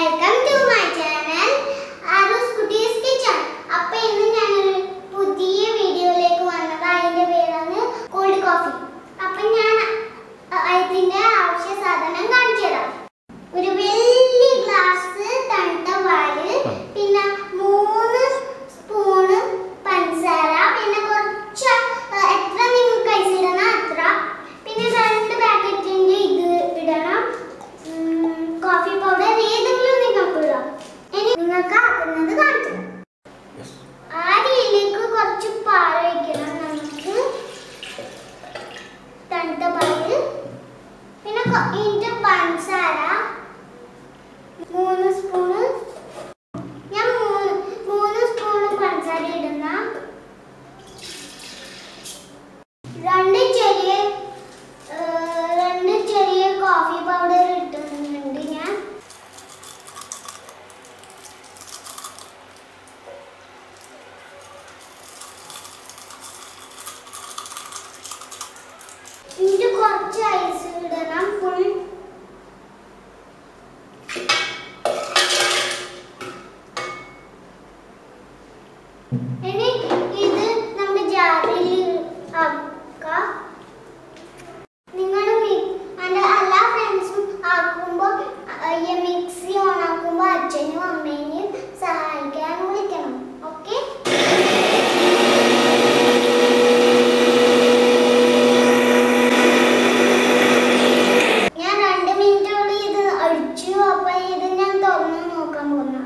Welcome to my channel Aaru's കുട്ടീസ് kitchen അപ്പൊ ഇന്ന് ഞാനൊരു പുതിയ വീഡിയോയിലേക്ക് വന്നത് അതിന്റെ പേരാണ് കോൾഡ് കോഫി അപ്പൊ ഞാൻ അ- അതിന്റെ ആവശ്യ സാധനം കാണിച്ചു തരാം ഒരു വലിയ ഗ്ലാസ് തണുത്ത പാല് പിന്നെ മൂന്ന് സ്പൂണ് പഞ്ചസാര പിന്നെ കുറച്ച് അഹ് എത്ര നിങ്ങൾക്ക് ഐസ് ഇടണം അത്ര പിന്നെ രണ്ട് പാക്കറ്റിന്റെ ഇത് ഇടണം ഉം, കോഫി പൗഡർ ഏതെങ്കിലും നിങ്ങൾക്ക് ഇടാം ഇനി നിങ്ങൾക്ക് ആക്കുന്നത് കാണിച്ചു തരാം. ആദ്യയിലേക്ക് കുറച്ച് പാൽ ഒഴിക്കണം നമുക്ക് തണുത്ത പാല് പിന്നെ കൊ- ഇതിന്റെ പഞ്ചസാര മൂന്ന് സ്പൂണ് ഞാൻ മൂന്ന് മൂന്ന് സ്പൂണ് പഞ്ചസാര ഇടുന്ന രണ്ട് ചെറിയ ഏർ, രണ്ട് ചെറിയ കോഫി പൗഡർ ഇട്ടുന്നുണ്ട് ഞാൻ ഇതിന്റെ കുറച്ച് ഐസ് ഇടണം ഫുൾ ഇനി ഇത് നമ്മുടെ ജാറിൽ ആക്കാം നിങ്ങൾ എൻ്റെ എല്ലാ ഫ്രണ്ട്സും ആക്കുമ്പോൾ ഈ മിക്സി ഓൺ ആക്കുമ്പോൾ അച്ഛനും അമ്മേനെയും സഹായിക്കാൻ വിളിക്കണം ഓക്കെ ഞാൻ രണ്ട് മിനിറ്റോട് ഇത് അടിച്ചു അപ്പൊ ഇത് ഞാൻ തുറന്നു നോക്കാൻ പോകുന്ന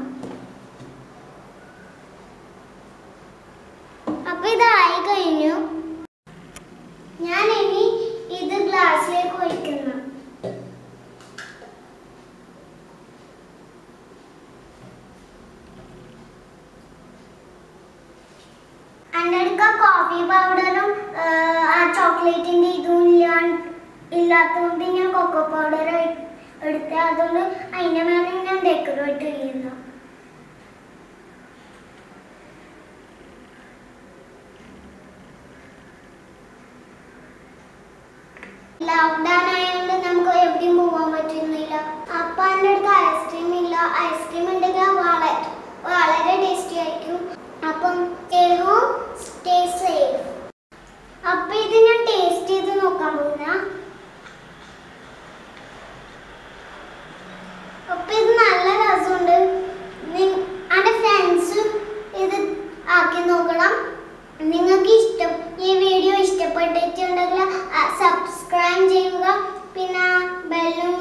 അപ്പൊ ഇതായി കഴിഞ്ഞു ഞാൻ ഇനി ഇത് ഗ്ലാസ്സിലേക്ക് ഒഴിക്കുന്നു എൻ്റെ അടുക്ക കോഫി പൗഡറും ആ ചോക്ലേറ്റിന്റെ ഇതും ഇല്ലാ ഇല്ലാത്തതുകൊണ്ട് ഞാൻ കൊക്കോ പൗഡർ എടുത്ത് അതുകൊണ്ട് അതിൻ്റെ മേലെ ഞാൻ ഡെക്കറേറ്റ് ചെയ്യുന്നു ലോക്ക്ഡൗൺ ആയതുകൊണ്ട് നമുക്ക് എവിടെയും പോകാൻ പറ്റുന്നില്ല അപ്പൊ എൻ്റെ അടുത്ത് ഐസ്ക്രീം ഇല്ല ഐസ്ക്രീം ഉണ്ടെങ്കിൽ വളരെ വളരെ ടേസ്റ്റി ആയിരിക്കും അപ്പം സ്റ്റേ സേഫ് അപ്പൊ ഇത് ഞാൻ ടേസ്റ്റ് ചെയ്ത് നോക്കാൻ പോകുന്ന അപ്പൊ ഇത് നല്ല രസമുണ്ട് എൻ്റെ ഫ്രണ്ട്സും ഇത് ആക്കി നോക്കണം നിങ്ങൾക്ക് ഇഷ്ടം ഈ വീഡിയോ ഇഷ്ടപ്പെട്ടിട്ടുണ്ടെങ്കിൽ സബ്സ്ക്രൈബ് ചെയ്യുക പിന്നെ ബെല്ലും